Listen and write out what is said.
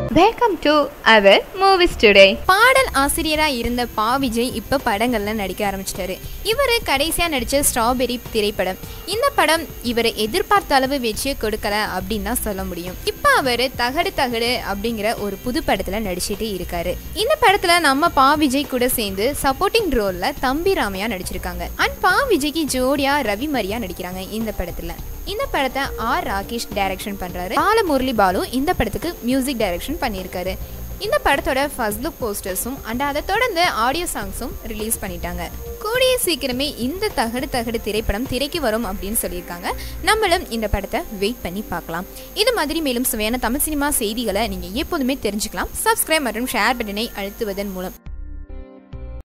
welcome to our movies today பாடல் ஆசிரியராக இருந்த பா விஜய் இப்போ படங்கள்ல நடிக்க ஆரம்பிச்சிட்டாரு இவர் கடைசியாக நடித்த ஸ்ட்ராபெரி திரைப்படம் இந்த படம் இவர் எதிர்பார்த்த அளவு வெற்றியை கொடுக்கல அப்படின்னு தான் சொல்ல முடியும் இப்போ அவர் தகடு தகடு அப்படிங்கிற ஒரு புது படத்தில் நடிச்சிட்டு இருக்காரு இந்த படத்தில் நம்ம பா விஜய் கூட சேர்ந்து சப்போர்ட்டிங் ரோலில் தம்பி ராமையா நடிச்சிருக்காங்க அண்ட் பா விஜய்க்கு ஜோடியா ரவி மரியா நடிக்கிறாங்க இந்த படத்தில் இந்த படத்தை ஆர் ராகேஷ் டைரக்ஷன் பண்றாரு பாலமுரளி பாலு இந்த படத்துக்கு மியூசிக் டைரக்ஷன் பண்ணியிருக்காரு இந்த படத்தோட ஃபர்ஸ்ட் லுக் போஸ்டர்ஸும் அண்ட் அதை தொடர்ந்து ஆடியோ சாங்ஸும் ரிலீஸ் பண்ணிட்டாங்க கூடிய சீக்கிரமே இந்த தகடு தகடு திரைப்படம் திரைக்கு வரும் அப்படின்னு சொல்லியிருக்காங்க நம்மளும் இந்த படத்தை வெயிட் பண்ணி பார்க்கலாம் இது மாதிரி மேலும் சுவையான தமிழ் சினிமா செய்திகளை நீங்கள் எப்போதுமே தெரிஞ்சுக்கலாம் சப்ஸ்கிரைப் மற்றும் ஷேர் பட்டனை அழுத்துவதன் மூலம்